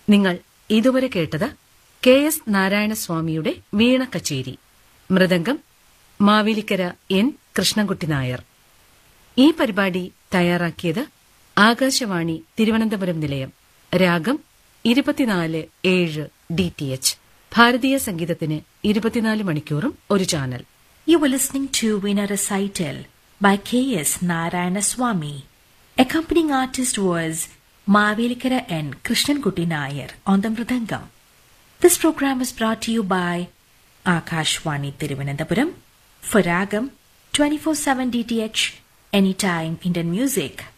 നിങ്ങൾ ഇതുവരെ കേട്ടത് കെ എസ് നാരായണസ്വാമിയുടെ വീണ കച്ചേരി മൃദംഗം മാവേലിക്കര എൻ കൃഷ്ണൻകുട്ടി നായർ ഈ പരിപാടി തയ്യാറാക്കിയത് ആകാശവാണി തിരുവനന്തപുരം നിലയം രാഗം ഇരുപത്തിനാല് ഏഴ് ഡി ടി എച്ച് ഭാരതീയ സംഗീതത്തിന് ഇരുപത്തിനാല് മണിക്കൂറും ഒരു channel You were listening to Veena Recital by K.S. Narayana Swami. Accompanying artist was Mavelikara N. Krishnankuti Nair on the Mridangam. This program is brought to you by Akashwani Tiruvananthapuram for Ragam 24-7 DTH Anytime Indian Music.